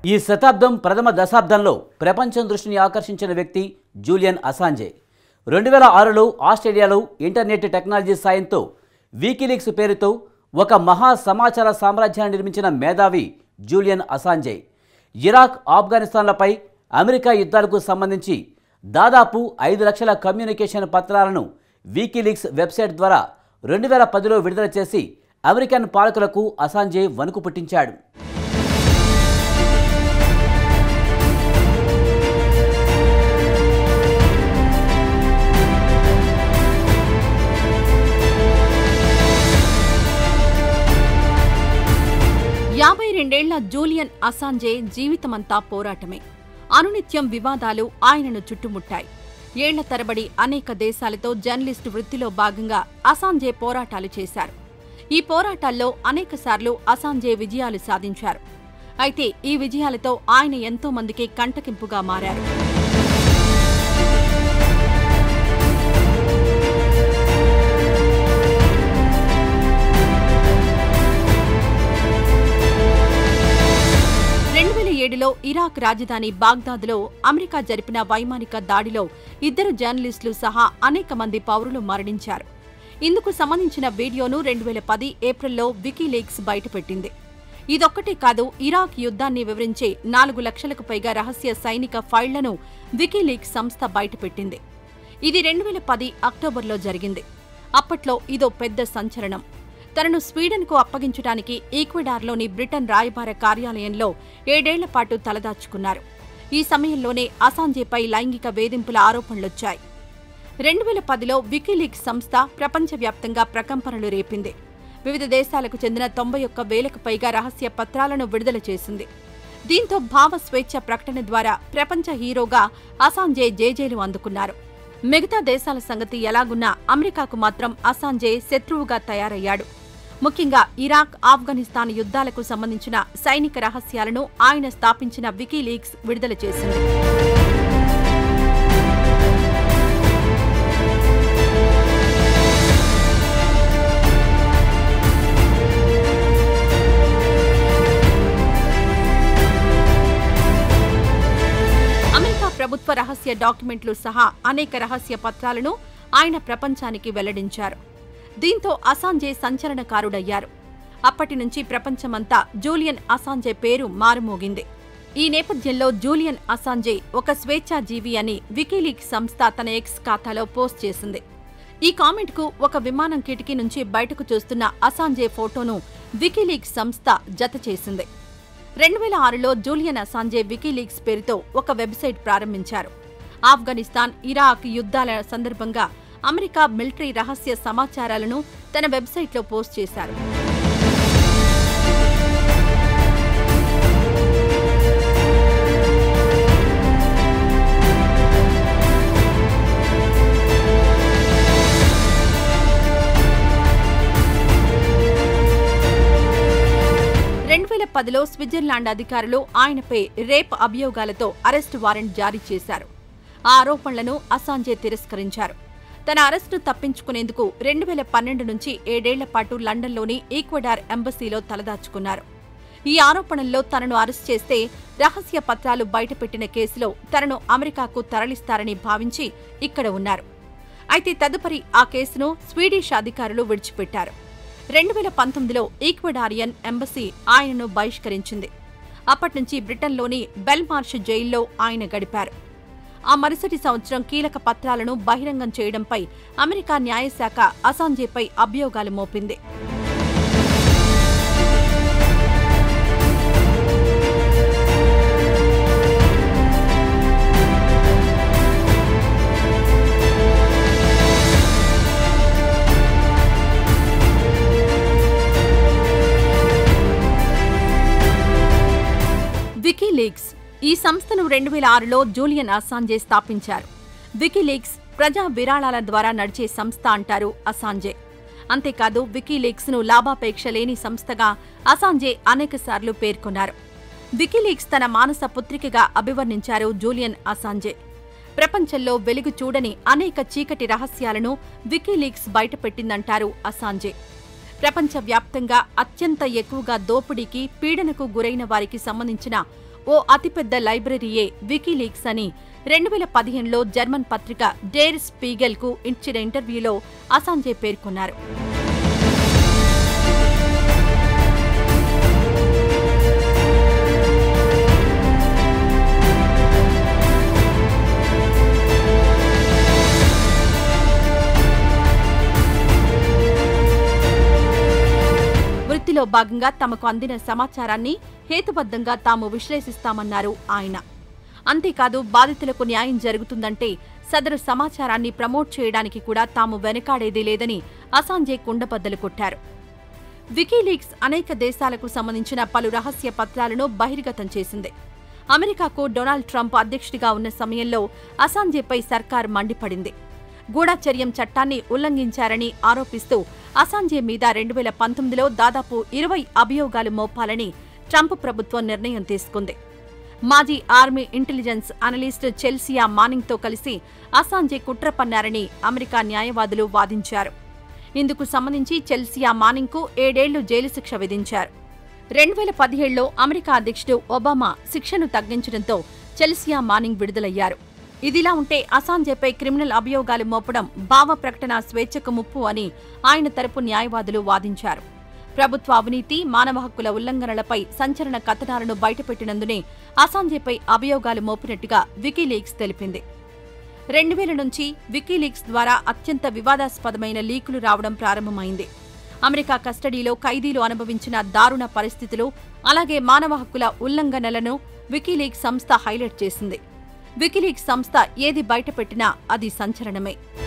ఈ శతాబ్దం ప్రథమ దశాబ్దంలో ప్రపంచం దృష్టిని ఆకర్షించిన వ్యక్తి జూలియన్ అసాంజే రెండు వేల ఆరులో ఆస్ట్రేలియాలో ఇంటర్నెట్ టెక్నాలజీ సాయంతో వీకీలీక్స్ పేరుతో ఒక మహా సమాచార సామ్రాజ్యాన్ని నిర్మించిన మేధావి జూలియన్ అసాంజే ఇరాక్ ఆఫ్ఘనిస్తాన్లపై అమెరికా యుద్ధాలకు సంబంధించి దాదాపు ఐదు లక్షల కమ్యూనికేషన్ పత్రాలను వీకీలీక్స్ వెబ్సైట్ ద్వారా రెండు వేల పదిలో విడుదల చేసి అమెరికన్ పాలకులకు అసాంజే వణుకు పుట్టించాడు యాభై రెండేళ్ల జూలియన్ అసాంజే జీవితమంతా పోరాటమే అనునిత్యం వివాదాలు ఆయనను చుట్టుముట్టాయి ఏళ్ల తరబడి అనేక దేశాలతో జర్నలిస్టు వృత్తిలో భాగంగా అసాంజే పోరాటాలు చేశారు ఈ పోరాటాల్లో అనేకసార్లు అసాంజే విజయాలు సాధించారు అయితే ఈ విజయాలతో ఆయన ఎంతో మందికి కంటకింపుగా మారారు రెండు వేల ఏడులో ఇరాక్ రాజధాని బాగ్దాద్లో అమెరికా జరిపిన వైమానిక దాడిలో ఇద్దరు జర్నలిస్టులు సహా అనేక మంది పౌరులు మరణించారు ఇందుకు సంబంధించిన వీడియోను రెండు వేల పది ఏప్రిల్లో వికీలీక్స్ బయటపెట్టింది ఇదొక్కటే కాదు ఇరాక్ యుద్ధాన్ని వివరించే నాలుగు లక్షలకు పైగా రహస్య సైనిక ఫైళ్లను వికీలీక్స్ సంస్థ బయటపెట్టింది ఇది రెండు వేల పది అక్టోబర్లో జరిగింది అప్పట్లో ఇదో పెద్ద సంచలనం తనను స్వీడన్కు అప్పగించడానికి ఈక్వెడార్లోని బ్రిటన్ రాయబార కార్యాలయంలో ఏడేళ్ల పాటు తలదాచుకున్నారు ఈ సమయంలోనే అసాంజేపై లైంగిక వేధింపుల ఆరోపణలొచ్చాయి రెండు వేల పదిలో వికీలీక్స్ సంస్థ ప్రపంచవ్యాప్తంగా ప్రకంపనలు రేపింది వివిధ దేశాలకు చెందిన తొంభై ఒక్క వేలకు పైగా రహస్య పత్రాలను విడుదల చేసింది దీంతో భావ స్వేచ్ఛ ప్రకటన ద్వారా ప్రపంచ హీరోగా అసాంజే జేజేలు అందుకున్నారు మిగతా దేశాల సంగతి ఎలాగున్నా అమెరికాకు మాత్రం అసాంజే శత్రువుగా తయారయ్యాడు ముఖ్యంగా ఇరాక్ ఆఫ్ఘనిస్తాన్ యుద్ధాలకు సంబంధించిన సైనిక రహస్యాలను ఆయన స్థాపించిన వికీలీక్స్ విడుదల చేసింది అమెరికా ప్రభుత్వ రహస్య డాక్యుమెంట్లు సహా అనేక రహస్య పత్రాలను ఆయన ప్రపంచానికి వెల్లడించారు దీంతో అసాంజే సంచలనకారుడయ్యారు అప్పటి నుంచి ప్రపంచమంతా జూలియన్ అసాంజే పేరు మారుమోగింది ఈ నేపథ్యంలో జూలియన్ అసాంజే ఒక స్వేచ్ఛాజీవి అని వికీలీక్ సంస్థ తన ఎక్స్ ఖాతాలో పోస్ట్ చేసింది ఈ కామెంట్కు ఒక విమానం కిటికీ నుంచి బయటకు చూస్తున్న అసాంజే ఫోటోను వికీలీక్ సంస్థ జత చేసింది రెండు వేల ఆరులో జూలియన్ అసాంజే వికీలీక్స్ పేరుతో ఒక వెబ్సైట్ ప్రారంభించారు ఆఫ్ఘనిస్తాన్ ఇరాక్ యుద్ధాల సందర్భంగా అమెరికా మిలిటరీ రహస్య సమాచారాలను తన వెబ్సైట్లో పోస్ట్ చేశారు రెండు వేల పదిలో స్విట్జర్లాండ్ అధికారులు ఆయనపై రేప్ అభియోగాలతో అరెస్టు వారెంట్ జారీ చేశారు ఆ ఆరోపణలను అసాంజే తిరస్కరించారు తన అరెస్టు తప్పించుకునేందుకు రెండు వేల పన్నెండు నుంచి ఏడేళ్ల పాటు లండన్లోని ఈక్వెడార్ ఎంబసీలో తలదాచుకున్నారు ఈ ఆరోపణల్లో తనను అరెస్ట్ చేస్తే రహస్య పత్రాలు బయటపెట్టిన కేసులో తనను అమెరికాకు తరలిస్తారని భావించి ఇక్కడ ఉన్నారు అయితే తదుపరి ఆ కేసును స్వీడిష్ అధికారులు విడిచిపెట్టారు రెండు వేల పంతొమ్మిదిలో ఈక్వెడారియన్ ఎంబసీ ఆయనను బహిష్కరించింది అప్పట్నుంచి బ్రిటన్లోని బెల్మార్ష్ జైల్లో ఆయన గడిపారు ఆ మరుసటి సంవత్సరం కీలక పత్రాలను బహిరంగం చేయడంపై అమెరికా న్యాయశాఖ అసాంజేపై అభియోగాలు మోపింది వికీలీక్స్ ఈ సంస్థను రెండు వేల ఆరులో జూలియన్ అసాంజే స్థాపించారు వికీలీక్స్ ప్రజా విరాళాల ద్వారా నడిచే సంస్థ అంటారు అసాంజే అంతేకాదు వికీలీక్స్ ను లాభాపేక్ష లేని సంస్థగా అసాంజే అనేకసార్లు పేర్కొన్నారు వికీలీక్స్ తన మానస పుత్రికగా అభివర్ణించారు జూలియన్ అసాంజే ప్రపంచంలో వెలుగు చూడని అనేక చీకటి రహస్యాలను వికీలీక్స్ బయటపెట్టిందంటారు అసాంజే ప్రపంచవ్యాప్తంగా అత్యంత ఎక్కువగా దోపిడీకి పీడనకు గురైన వారికి సంబంధించిన ఓ అతిపెద్ద లైబ్రరీయే వికీలీక్స్ అని రెండు వేల పదిహేనులో జర్మన్ పత్రిక డేర్ స్పీగెల్ కు ఇచ్చిన ఇంటర్వ్యూలో అసాంజే పేర్కొన్నారు వృత్తిలో భాగంగా తమకు అందిన సమాచారాన్ని హేతుబద్ధంగా తాము విశ్లేషిస్తామన్నారు ఆయన అంతేకాదు బాధితులకు న్యాయం జరుగుతుందంటే సదరు సమాచారాన్ని ప్రమోట్ చేయడానికి కూడా తాము వెనకాడేది లేదని అసాంజే కుండబద్దలు కొట్టారు వికీలీక్స్ అనేక దేశాలకు సంబంధించిన పలు రహస్య పత్రాలను బహిర్గతం చేసింది అమెరికాకు డొనాల్డ్ ట్రంప్ అధ్యక్షుడిగా ఉన్న సమయంలో అసాంజేపై సర్కార్ మండిపడింది గూఢచర్యం చట్టాన్ని ఉల్లంఘించారని ఆరోపిస్తూ అసాంజే మీద రెండు వేల పంతొమ్మిదిలో దాదాపు ఇరవై అభియోగాలు మోపాలని ట్రంప్ ప్రభుత్వం నిర్ణయం తీసుకుంది మాజీ ఆర్మీ ఇంటెలిజెన్స్ అనలిస్ట్ చెల్సియా మానింగ్తో కలిసి అసాంజే కుట్ర పన్నారని అమెరికా న్యాయవాదులు వాదించారు ఇందుకు సంబంధించి చెల్సియా మానింగ్కు ఏడేళ్లు జైలు శిక్ష విధించారు రెండు వేల పదిహేడులో అమెరికా అధ్యక్షుడు ఒబామా శిక్షను తగ్గించడంతో చెల్సియా మానింగ్ విడుదలయ్యారు ఇదిలా ఉంటే అసాంజేపై క్రిమినల్ అభియోగాలు మోపడం భావ ప్రకటన స్వేచ్ఛకు ముప్పు అని ఆయన తరపు న్యాయవాదులు వాదించారు ప్రభుత్వ అవినీతి మానవ హక్కుల ఉల్లంఘనలపై సంచలన కథనాలను బయటపెట్టినందునే అసాంజేపై అభియోగాలు మోపినట్టుగా వికీలీక్స్ తెలిపింది రెండు వేల నుంచి వికీలీక్స్ ద్వారా అత్యంత వివాదాస్పదమైన లీకులు రావడం ప్రారంభమైంది అమెరికా కస్టడీలో ఖైదీలు అనుభవించిన దారుణ పరిస్థితులు అలాగే మానవ హక్కుల ఉల్లంఘనలను వికీలీక్స్ సంస్థ హైలైట్ చేసింది వికీలీక్స్ సంస్థ ఏది బయటపెట్టినా అది సంచలనమే